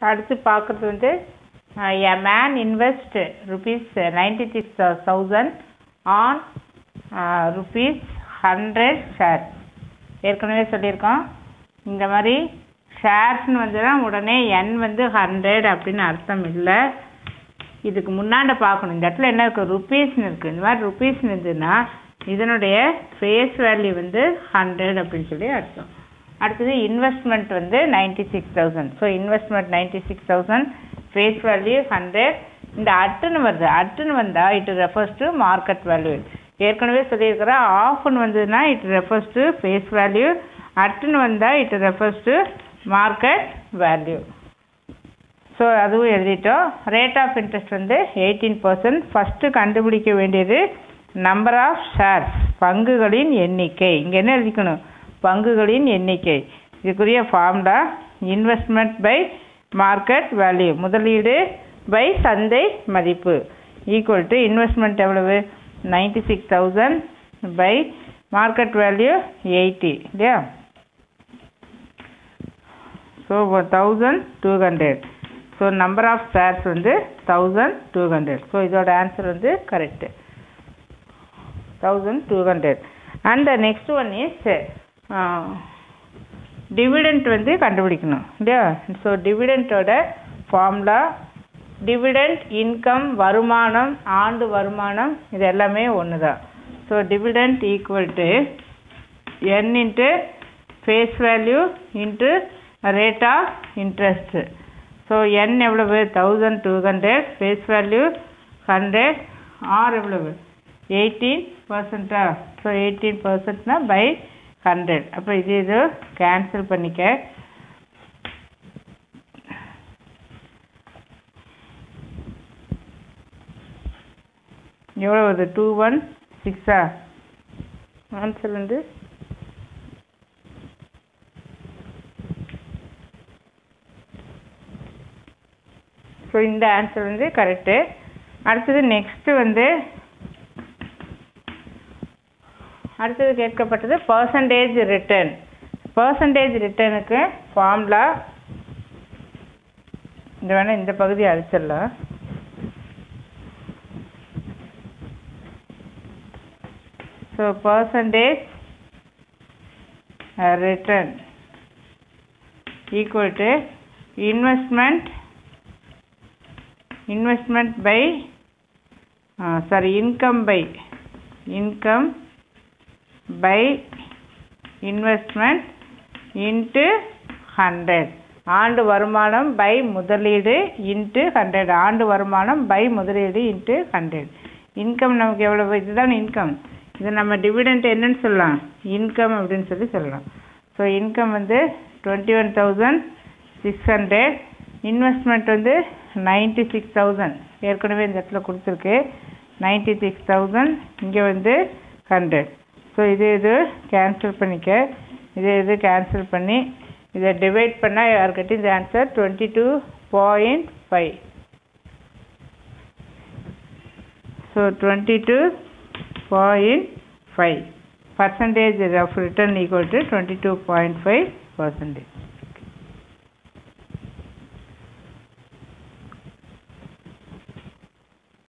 அடுத்து பார்க்குறது வந்து a man invest rupees ninety six thousand on rupees hundred share ஏற்கனவே சொல்லியிருக்கோம் இந்த மாதிரி ஷேர்ஸ்னு வந்துன்னா உடனே என் வந்து ஹண்ட்ரட் அப்படின்னு அர்த்தம் இல்லை இதுக்கு முன்னாண்ட பார்க்கணும் இந்த இடத்துல என்ன இருக்குது ருபீஸ்னு இருக்குது இந்த மாதிரி ருபீஸ்னு இருந்ததுன்னா இதனுடைய ஃபேஸ் வேல்யூ வந்து ஹண்ட்ரட் அப்படின்னு சொல்லி அர்த்தம் அடுத்தது இன்வெஸ்ட்மெண்ட் வந்து ninety six thousand so investment ninety six thousand face value hundred இந்த அட்டுன்னு வருது அட்டுன்னு வந்தால் it refers to market value ஏற்கனவே சொல்லியிருக்கிறேன் ஆஃப்னு வந்ததுன்னா it refers to face value அட்டுன்னு வந்தால் it refers to market value so அதுவும் எழுதிட்டோம் ரேட் ஆஃப் இன்ட்ரெஸ்ட் வந்து எயிட்டீன் பர்சன்ட் ஃபஸ்ட்டு கண்டுபிடிக்க வேண்டியது நம்பர் ஆஃப் ஷேர்ஸ் பங்குகளின் எண்ணிக்கை இங்கே என்ன எழுதிக்கணும் பங்குகளின் எண்ணிக்கை இதுக்குரிய formula investment by market value முதலீடு பை சந்தை மதிப்பு ஈக்குவல் டு இன்வெஸ்ட்மெண்ட் எவ்வளவு ninety six thousand by market value eighty இல்லையா so thousand two hundred so number of shares வந்து தௌசண்ட் டூ ஹண்ட்ரட் ஸோ இதோட ஆன்சர் வந்து correct thousand two hundred and the next one is dividend வந்து கண்டுபிடிக்கணும் இல்லையா so டிவிடெண்ட்டோட formula dividend income வருமானம் ஆண்டு வருமானம் இது எல்லாமே ஒன்று தான் so dividend equal to N into face value into rate of interest so N எவ்வளவு thousand two hundred face value hundred R எவ்வளவு எயிட்டீன் பர்சன்டா ஸோ எயிட்டீன் பர்சன்ட்னா பை ஹண்ட்ரட் அப்போ இது இது கேன்சல் பண்ணிக்க எவ்வளோ வருது டூ ஒன் சிக்ஸா ஆன்சர் வந்து ஸோ இந்த ஆன்சர் வந்து கரெக்டு அடுத்தது நெக்ஸ்ட்டு வந்து அடுத்தது கேட்கப்பட்டது பர்சன்டேஜ் ரிட்டர்ன் பர்சன்டேஜ் ரிட்டர்னுக்கு ஃபார்முலா இந்த வேணால் இந்த பகுதி அழிச்சிடலாம் so percentage return equal to investment investment by sorry income by income by investment into hundred ஆண்டு வருமானம் பை முதலீடு இன்ட்டு ஹண்ட்ரட் ஆண்டு வருமானம் பை முதலீடு இன்ட்டு ஹண்ட்ரட் இன்கம் நமக்கு எவ்வளவு இதுதான் இன்கம் இது நம்ம டிவிடெண்ட் என்னன்னு சொல்லலாம் இன்கம் அப்படின்னு சொல்லி சொல்லலாம் ஸோ இன்கம் வந்து twenty one thousand six hundred investment வந்து நைன்ட்டி சிக்ஸ் தௌசண்ட் ஏற்கனவே இந்த இடத்துல கொடுத்துருக்கு நைன்ட்டி சிக்ஸ் தௌசண்ட் இங்கே வந்து ஹண்ட்ரட் ஸோ இது இது கேன்சல் பண்ணிக்க இது இது கேன்சல் பண்ணி இதை டிவைட் பண்ணால் யாருக்கிட்டையும் இந்த answer twenty two point five so twenty two point five percentage of return equal to twenty two point five percentage